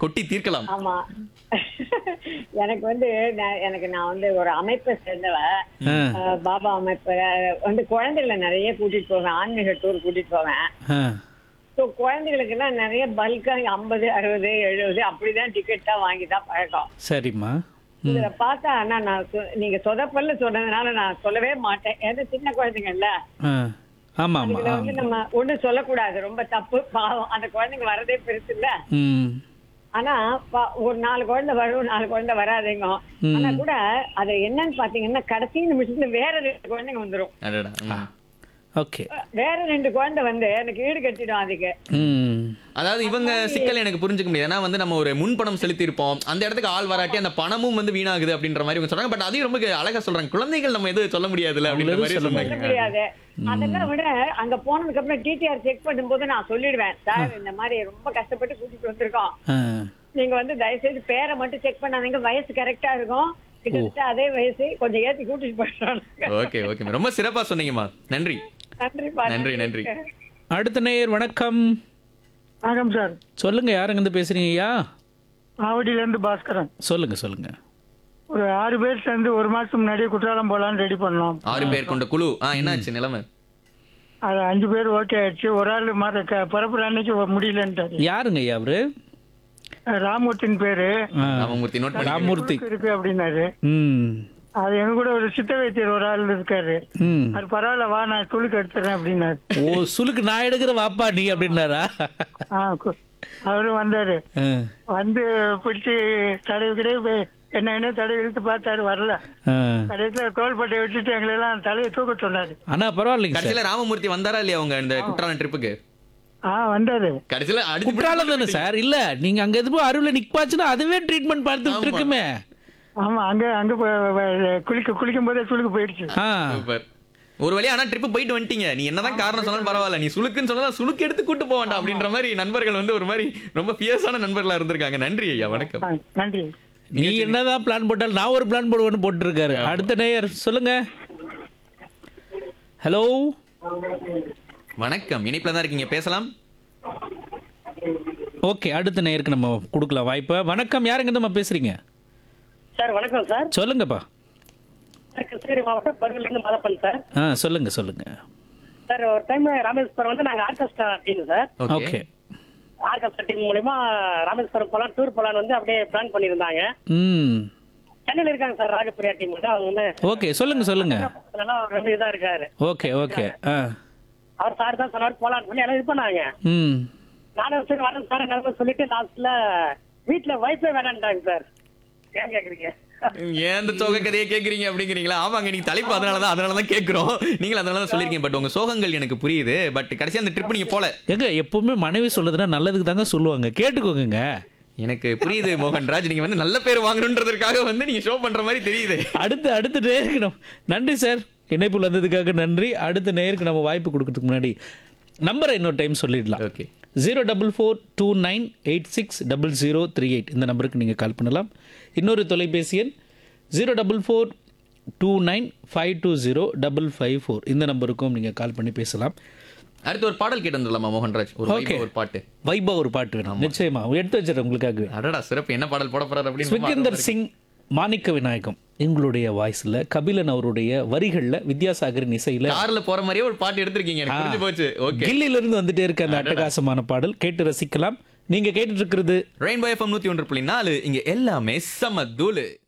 கொட்டி தீர்க்கலாம் ஆமா எனக்கு வந்து நான் எனக்கு நான் வந்து ஒரு அமைப்பை சேர்ந்தவ ஆ, அஹ், பாபா அமைப்பு அஹ், வந்து குழந்தைகளை நிறைய கூட்டிட்டு போவேன் ஆன்மீக டூர் கூட்டிட்டு போவேன் ஆ. ஸோ குழந்தைகளுக்கெல்லாம் நிறைய பல்கா ஐம்பது அறுபது எழுபது அப்படிதான் டிக்கெட் தான் வாங்கி தான் பழக்கம் சரிம்மா இதுல பார்த்தா ஆனா நான் சொ- நீங்க சொதப்பல்ல சொன்னதுனால நான் சொல்லவே மாட்டேன் ஏன்னா சின்ன குழந்தைங்கல்ல ஆ. ஆமா ஆமா இதுல வந்து நம்ம ஒண்ணும் சொல்லக்கூடாது ரொம்ப தப்பு பாவம் அந்த குழந்தைங்க வரதே பெருசு இல்ல ம் ஆனா பா- ஒரு நாலு குழந்தை வரும் நாலு குழந்தை வராதுங்க ஆனா கூட அது என்னன்னு பாத்தீங்கன்னா கடைசி நிமிஷத்துல வேற ரெண்டு குழந்தைங்க வந்துரும் அடடா ம். ஓகே வேற ரெண்டு குழந்தை வந்து எனக்கு ஈடு கட்டிடும் அதுக்கு ம் அதாவது இவங்க சிக்கல் எனக்கு புரிஞ்சுக்க முடியாது ஏன்னா வந்து நம்ம ஒரு முன்பணம் செலுத்தி இருப்போம் அந்த இடத்துக்கு ஆள் வராட்டி அந்த பணமும் வந்து வீணாகுது அப்படின்ற மாதிரி இவங்க சொல்றாங்க பட் அதையும் ரொம்ப அழகா சொல்றாங்க குழந்தைகள் நம்ம எதுவும் சொல்ல முடியாதுல்ல அப்படின்ற மாதிரி சொல்ல சொல்ல சொன்னாங்க முடியாது அதெல்லாம் விட அங்க போனதுக்கு அப்புறம் டிடிஆர் செக் பண்ணும்போது நான் சொல்லிடுவேன் சார் இந்த மாதிரி ரொம்ப கஷ்டப்பட்டு கூட்டிட்டு வந்திருக்கோம் ஆ நீங்க வந்து தயவு செய்து பேரை மட்டும் செக் பண்ணாதீங்க வயசு கரெக்டா இருக்கும் கிட்டத்தட்ட அதே வயசு கொஞ்சம் ஏத்தி கூட்டிட்டு போயிடுறாங்க ஓகே ஓகே ரொம்ப சிறப்பா சொன்னீங்கம்மா நன்றி நன்றி நன்றி, நன்றி. அடுத்த நேயர் வணக்கம் வணக்கம் சார் சொல்லுங்க யாருங்க இருந்து பேசுறீங்க ஐயா ஆவடியிலேருந்து பாஸ்கரன் சொல்லுங்க சொல்லுங்க ஒரு ஆறு பேர் சேர்ந்து ஒரு மாசம் முன்னாடியே குற்றாலம் போலான்னு ரெடி பண்ணோம் ஆறு பேர் கொண்ட குழு ஆ என்னாச்சு நிலைமை அது அஞ்சு பேர் ஓகே ஆயிடுச்சு ஒரு ஆள் மாத க- பிறப்புற அன்னைக்கு முடியலன்ட்டாரு யாருங்க ஐயா அவரு ராமூர்த்தின் பேரு ஆ, ராமமூர்த்தி நோட் பண்ணி ராமூர்த்தி இருக்கு அப்படின்னாரு ம் அது எங்க கூட ஒரு சித்த வைத்தியர் ஒரு ஆள் இருக்காரு ம் அது பரவாயில்ல வா நான் துளுக்கு எடுத்துறேன் அப்படின்னாரு ஓ சுலுக்கு நான் எடுக்கிற வாப்பா நீ அப்படின்னாரா ஆ கு- அவரும் வந்தாரு ஆ, வந்து பிடிச்சி தடவி கிடையாது என்ன என்ன தடவி இழுத்து பார்த்தாரு வரல ஆ. கடைசியில தோள்பட்டை விட்டுட்டு எங்களை எல்லாம் தலையை தூக்க சொன்னாரு ஆனா பரவாயில்லைங்க சார் கடைசியில ராமமூர்த்தி வந்தாரா இல்லையா அவங்க இந்த குற்றாலம் ட்ரிப்புக்கு ஆ வந்தாரு கடைசியில அடிச்சு குற்றாலம் தானே சார் இல்ல நீங்க அங்க எதுவும் அருள்ல நிப்பாச்சுன்னா அதுவே ட்ரீட்மெண்ட் பார்த்துட்டு இருக்குமே ஆமா அங்க அங்க போ- வ- குளிக்க குளிக்கும் போதே சுளுக்கு போயிடுச்சு ஆ சூப்பர் ஒரு வழியா ஆனா ட்ரிப் போயிட்டு வந்துட்டீங்க நீ என்னதான் காரணம் சொன்னாலும் பரவாயில்ல நீ சுளுக்குன்னு சொன்னா சுளுக்கு எடுத்து கூட்டு போக வேண்டாம் அப்படின்ற மாதிரி நண்பர்கள் வந்து ஒரு மாதிரி ரொம்ப பியர்ஸான நண்பர்களா இருந்திருக்காங்க நன்றி ஐயா வணக்கம் ஆ, நன்றி நீ என்னதான் பிளான் போட்டாலும் நான் ஒரு பிளான் போடுவேன்னு போட்டுருக்காரு அடுத்த நேயர் சொல்லுங்க ஹலோ வணக்கம் இணைப்புல தான் இருக்கீங்க பேசலாம் ஓகே அடுத்த நேயருக்கு நம்ம கொடுக்கலாம் வாய்ப்பை வணக்கம் யாருங்க நம்ம பேசுறீங்க சார் வணக்கம் சார் சொல்லுங்கப்பா சார் கிருஷ்ணகிரி மாவட்டம் பருவிலிருந்து மதப்பன் சார் ஆ சொல்லுங்க சொல்லுங்க சார் ஒரு டைம் ராமேஸ்வரம் வந்து நாங்க orchestra team sir okay okay orchestra team மூலியமா ராமேஸ்வரம் போலாம் டூர் போலான்னு வந்து அப்படியே பிளான் பண்ணியிருந்தாங்க ம் சென்னையில இருக்காங்க சார் ராஜபிரியா டீம் வந்து அவங்க வந்து ஓகே சொல்லுங்க சொல்லுங்க நல்லா அவர் வந்து இதா இருக்காரு ஓகே ஓகே ஆ அவர் சார் தான் சொன்னார் போலான்னு சொல்லி எல்லாம் இது பண்ணாங்க ம் நானும் சரி வரேன் சார் நிலம சொல்லிட்டு லாஸ்ட்ல வீட்டுல வைஃபை வேணான்ட்டாங்க சார் ஏன் கேக்குறீங்க ஏன் இந்த சோக கதையை கேக்குறீங்க அப்படிங்கிறீங்களா ஆமாங்க நீங்க தலைப்பு அதனாலதான் அதனாலதான் கேக்குறோம் நீங்க அதனாலதான் சொல்லிருக்கீங்க பட் உங்க சோகங்கள் எனக்கு புரியுது பட் கடைசியா அந்த ட்ரிப் நீங்க போல எங்க எப்பவுமே மனைவி சொல்லுதுன்னா நல்லதுக்கு தாங்க சொல்லுவாங்க கேட்டுக்கோங்க எனக்கு புரியுது மோகன்ராஜ் நீங்க வந்து நல்ல பேர் வாங்கணுன்றதுக்காக வந்து நீங்க ஷோ பண்ற மாதிரி தெரியுது அடுத்து அடுத்த நேருக்கு நம்ம நன்றி சார் இணைப்பில் வந்ததுக்காக நன்றி அடுத்த நேருக்கு நம்ம வாய்ப்பு கொடுக்கறதுக்கு முன்னாடி நம்பரை இன்னொரு டைம் சொல்லிடலாம் okay zero double four two nine eight six double zero three eight இந்த நம்பருக்கு நீங்கள் கால் பண்ணலாம் இன்னொரு தொலைபேசி எண் zero double four two nine five two zero double five four இந்த நம்பருக்கும் நீங்கள் கால் பண்ணி பேசலாம் அடுத்து ஒரு பாடல் கேட்டு வந்துடலாமா மோகன்ராஜ் ஒரு Okay. vibe, ஒரு பாட்டு வைபா ஒரு பாட்டு வேணும் நிச்சயமா எடுத்து வச்சிடறேன் உங்களுக்காகவே அடடா சிறப்பு என்ன பாடல் போட போறாரு அப்படின்னு ஸ்விகேந்தர் சிங் மாணிக்க விநாயகம் எங்களுடைய வாய்ஸ்ல கபிலன் அவருடைய வரிகள்ல வித்யாசாகரின் இசையில கார்ல போற மாதிரியே ஒரு பாட்டு எடுத்திருக்கீங்க எனக்கு புரிஞ்சு போச்சு ஓகே கில்லில இருந்து வந்துட்டே இருக்க அந்த அட்டகாசமான பாடல் கேட்டு ரசிக்கலாம் நீங்க கேட்டுட்டு இருக்கிறது ரெயின்போ எஃப்எம் நூத்தி ஒன்று புள்ளி நாலு இங்க எல்லாமே சம தூளு